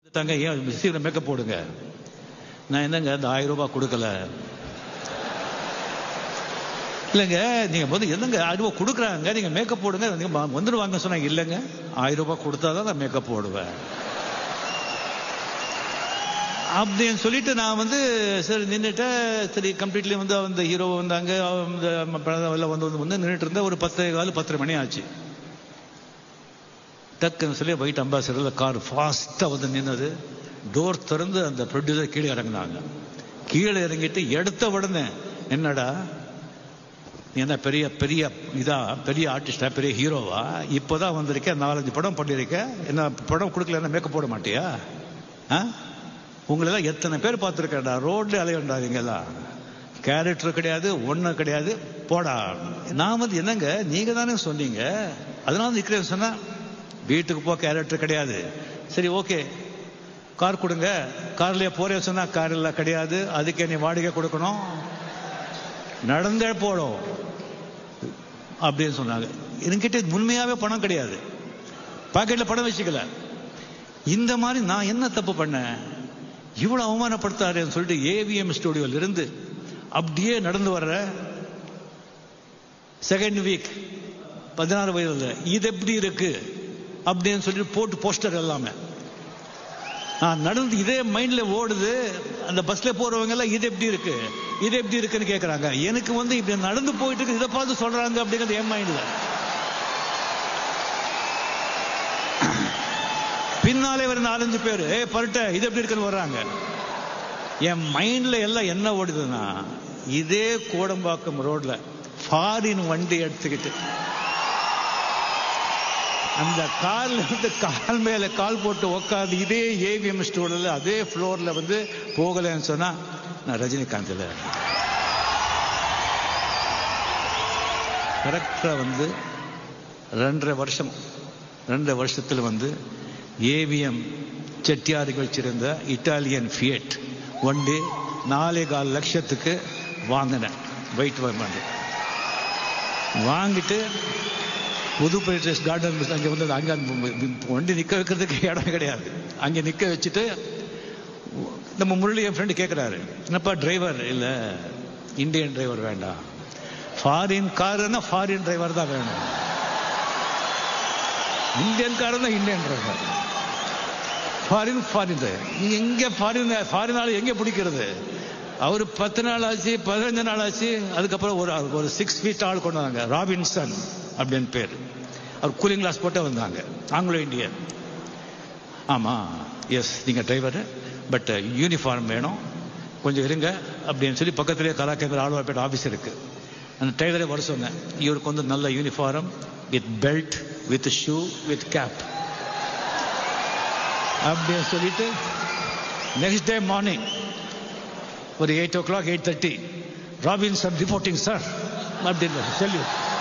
தாங்க ஏன் சீக்கிரம் மேக்கப் போடுங்க நான் என்னங்க அந்த ஆயிரம் ரூபாய் கொடுக்கல இல்லைங்க நீங்க முதல்ல என்னங்க ஆயிரம் ரூபாய் கொடுக்குறாங்க நீங்க மேக்கப் போடுங்க நீங்க ம- வந்துடுவாங்க சொன்னாங்க இல்லைங்க ஆயிரம் ரூபாய் கொடுத்தாதான் நான் மேக்கப் போடுவேன் அப்படின்னு சொல்லிட்டு நான் வந்து சரி நின்றுட்டேன் சரி கம்ப்ளீட்லி வந்து அந்த ஹீரோ வந்தாங்க அந்த படம் எல்லாம் வந்து வந்து வந்து நின்றுட்டு இருந்தேன் ஒரு பத்து கால் பத்தரை மணி ஆச்சு டக்குன்னு சொல்லி ஒயிட் அம்பாசிடரில் கார் ஃபாஸ்ட்டாக வந்து நின்னது டோர் திறந்து அந்த ப்ரொடியூசர் கீழே இறங்குனாங்க கீழே இறங்கிட்டு எடுத்த உடனே என்னடா நீ என்ன பெரிய பெரிய இதா பெரிய ஆர்டிஸ்டா பெரிய ஹீரோவா இப்போதான் வந்திருக்கேன் நாலஞ்சு படம் பண்ணியிருக்கேன் என்ன படம் கொடுக்கல மேக்கப் போட மாட்டியா ஆ உங்களெல்லாம் எத்தனை பேர் பார்த்துருக்கேன்டா ரோட்ல அலையண்டாதீங்கலாம் கேரக்டர் கிடையாது ஒன்றும் கிடையாது போடா நான் வந்து என்னங்க நீங்க தானே சொன்னீங்க அதனால நிற்கிறேன் சொன்னா வீட்டுக்கு போ கேரக்டர் கிடையாது சரி ஓகே கார் கொடுங்க கார்லயே போறேன் சொன்னா கார் எல்லாம் கிடையாது அதுக்கே நீ வாடகை கொடுக்கணும் நடந்தே போடும் அப்படின்னு சொன்னாங்க என்கிட்ட உண்மையாவே பணம் கிடையாது பாக்கெட்ல பணம் வச்சுக்கல இந்த மாதிரி நான் என்ன தப்பு பண்ணேன் இவ்வளவு அவமானப்படுத்தாருன்னு சொல்லிட்டு ஏவிஎம் ஸ்டுடியோல இருந்து அப்படியே நடந்து வர்ற செகண்ட் வீக் பதினாறு வயதுல இது எப்படி இருக்கு அப்படின்னு சொல்லிட்டு போட்டு போஸ்டர் எல்லாமே நான் நடந்து இதே மைண்ட்ல ஓடுது அந்த பஸ்ல போறவங்க எல்லாம் இது எப்படி இருக்கு இது எப்படி இருக்குன்னு கேக்குறாங்க எனக்கு வந்து இப்படி நடந்து போயிட்டு இருக்கு இதை பார்த்து சொல்றாங்க அப்படிங்கிறது என் மைண்ட்ல பின்னாலே ஒரு நாலஞ்சு பேர் ஏ பருட்ட இது எப்படி இருக்குன்னு வர்றாங்க என் மைண்ட்ல எல்லாம் என்ன ஓடுதுன்னா இதே கோடம்பாக்கம் ரோட்ல ஃபாரின் வண்டி எடுத்துக்கிட்டு அந்த கால்ல வந்து கால் மேல கால் போட்டு உட்காந்து இதே ஏவிஎம் ஸ்டோர்ல அதே ஃப்ளோர்ல வந்து போகலன்னு சொன்னா நான் ரஜினிகாந்த்ல கரெக்டா வந்து ரெண்டரை வருஷம் ரெண்டரை வருஷத்துல வந்து ஏவிஎம் செட்டியாருக்கு வச்சிருந்த இட்டாலியன் ஃபியட் வண்டி நாலே கால் லட்சத்துக்கு வாங்கினேன் வெயிட் வண்டி வாங்கிட்டு புது பேட்டஸ் கார்டன் அங்கே வந்து அங்கே அந்த வண்டி நிற்க வைக்கிறதுக்கு இடம் கிடையாது அங்கே நிற்க வச்சுட்டு நம்ம முரளி என் ஃப்ரெண்டு கேட்குறாரு என்னப்பா டிரைவர் இல்லை இந்தியன் டிரைவர் வேண்டாம் ஃபாரின் காருன்னா ஃபாரின் டிரைவர் தான் வேணும் இந்தியன் கார் தான் Indian driver foreign foreign driver நீங்க எங்க ஃபாரின் ஃபாரின் ஆள் எங்க பிடிக்கிறது அவர் பத்து நாள் ஆச்சு பதினஞ்சு நாள் ஆச்சு அதுக்கப்புறம் ஒரு ஒரு சிக்ஸ் ஃபீட் ஆள் கொண்டு வந்தாங்க ராபின்சன் அப்படின்னு பேர் அவர் கூலிங் கிளாஸ் போட்டு வந்தாங்க ஆங்கிலோ இந்தியன் ஆமா எஸ் நீங்க டிரைவர் பட் யூனிஃபார்ம் வேணும் கொஞ்சம் இருங்க அப்படின்னு சொல்லி பக்கத்துலேயே கலாக்கேந்திர ஆழ்வார்பேட்டை ஆஃபீஸ் இருக்கு அந்த டிரைவரே வர சொன்னேன் இவருக்கு வந்து நல்ல uniform with belt with shoe with cap அப்படின்னு சொல்லிட்டு நெக்ஸ்ட் டே மார்னிங் ஒரு eight o'clock eight thirty Robinson reporting sir அப்படின்னு சொல்லி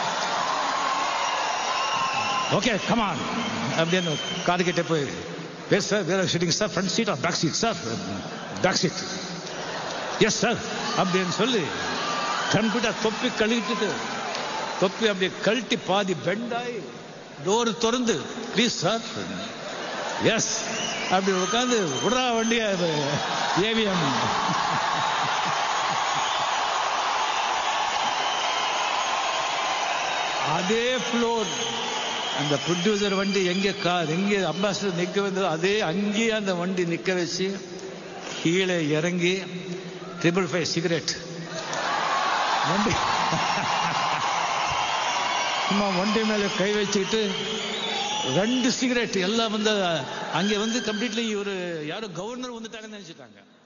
ஓகே கமான் அப்படின்னு கார் கிட்ட போய் எஸ் சார் வேற seating sir front seat or back seat sir back seat yes sir அப்படின்னு சொல்லி கம்ப்யூட்டர் தொப்பி கழுவிட்டு தொப்பி அப்படியே கழட்டி பாதி பெண்டாய் டோர் திறந்து ப்ளீஸ் சார் எஸ் அப்படி உட்காந்து விடுறா வண்டியா ஏவிஎம் அதே ஃப்ளோர் அந்த ப்ரொடியூசர் வண்டி எங்க கார் எங்க அம்பாசிடர் நிக்க வந்ததோ அதே அங்கேயே அந்த வண்டி நிக்க வச்சு கீழே இறங்கி ட்ரிபிள் ஃபைவ் சிகரெட் வண்டி சும்மா வண்டி மேல கை வச்சுக்கிட்டு ரெண்டு சிகரெட் எல்லாம் வந்து அங்கே வந்து கம்ப்ளீட்லி ஒரு யாரோ கவர்னர் வந்துட்டாங்கன்னு நினைச்சிட்டாங்க